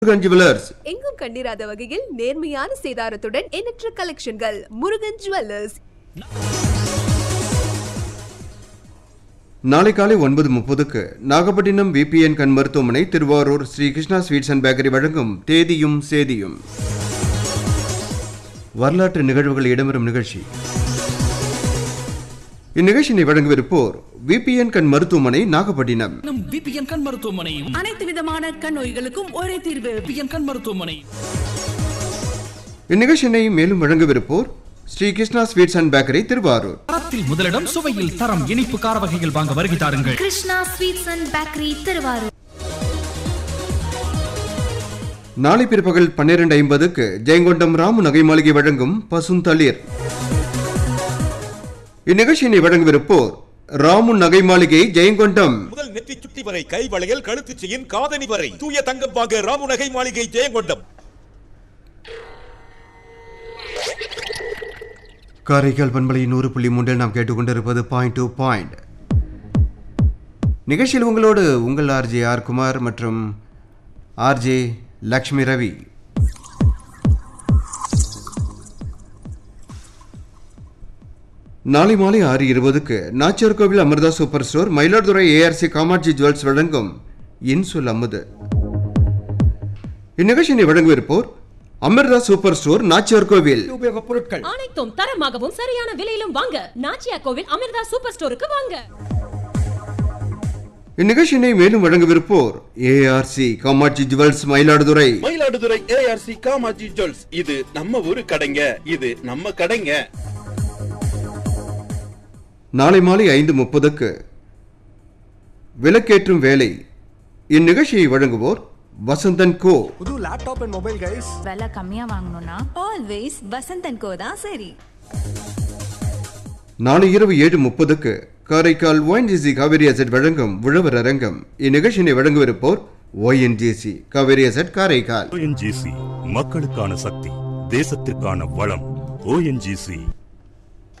Murugan jewellers எங்கும் கண்டிராத வகையில் நேர்மையான சேதாரத்துடன் எண்ணற்ற கலெக்ஷன்கள் முருகன் ஜுவல்லர்ஸ் நாளை காலை ஒன்பது முப்பதுக்கு நாகப்பட்டினம் விபிஎன் கண் மருத்துவமனை Thiruvarur Sri Krishna sweets and bakery வழங்கும் தேதியும் சேதியும் வரலாற்று நிகழ்வுகள் இடம்பெறும் நிகழ்ச்சி இந்நிகழ்ச்சியினை வழங்கவிருப்போர் விபிஎன் கண் மருத்துவமனை நாகப்பட்டினம் நம் விபிஎன் கண் மருத்துவமனையும் அனைத்து விதமான கண் நோய்களுக்கும் ஒரே தீர்வு விபிஎன் கண் மருத்துவமனை இந்நிகழ்ச்சியினை மேலும் வழங்கவிருப்போர் Sri Krishna sweets and bakery Thiruvarur தரத்தில் முதலிடம் சுவையில் தரம் இனிப்பு கார வகைகள் வாங்க வருகை தாருங்கள் Krishna sweets and bakery Thiruvarur நாளை பிற்பகல் பன்னிரண்டு ஐம்பதுக்கு ஜெயங்கொண்டம் ராமு நகை மாளிகை வழங்கும் பசுந்தளிர் இந்நிகழ்ச்சியினை வழங்கவிருப்போர் ராமு நகை மாளிகை ஜெயங்கொண்டம் முதல் நெற்றி சுட்டி வரை கை வளையல் கழுத்து செயின் காதணி வரை தூய தங்கம் வாங்க ராமு நகை மாளிகை ஜெயங்கொண்டம் காரைக்கால் பண்பலை நூறு புள்ளி மூன்றில் நாம் கேட்டுக்கொண்டிருப்பது பாயிண்ட் டு பாயிண்ட் நிகழ்ச்சியில் உங்களோடு உங்கள் ஆர்ஜே ஆர் குமார் மற்றும் ஆர்ஜே லக்ஷ்மி ரவி நாளை மாலை ஆறு இருபதுக்கு Nachiyar Kovil Amirtha super store Mayiladuthurai ARC Kamatchi jewels வழங்கும் இன்சொல் அமுது இந்நிகழ்ச்சியினை வழங்கவிருப்போர் அமிர்தா சூப்பர் ஸ்டோர் நாச்சியார் கோவில் உபயோகப் பொருட்கள் அனைத்தும் தரமாகவும் சரியான விலையிலும் வாங்க நாச்சியா கோவில் அமிர்தா சூப்பர் ஸ்டோருக்கு வாங்க இந்நிகழ்ச்சியினை மேலும் வழங்கவிருப்போர் ARC Kamatchi jewels Mayiladuthurai Mayiladuthurai ARC Kamatchi jewels இது நம்ம ஊரு கடைங்க இது நம்ம கடைங்க நாளை மாலை ஐந்து முப்பதுக்கு விளக்கேற்றும் வேலை இந்நிகழ்ச்சியை வழங்குவோர் வசந்தன் கோ புது லேப்டாப் அண்ட் மொபைல் கைஸ் விலை கம்மியா வாங்கணும்னா ஆல்வேஸ் வசந்தன் கோ தான் சரி நாளை இரவு ஏழு முப்பதுக்கு காரைக்கால் ஒயின்ஜிசி காவேரி அசட் வழங்கும் உழவர் அரங்கம் இந்நிகழ்ச்சியினை வழங்கவிருப்போர் ONGC Cauvery asset Karaikal ONGC மக்களுக்கான சக்தி தேசத்திற்கான வளம் ஓஎன்ஜிசி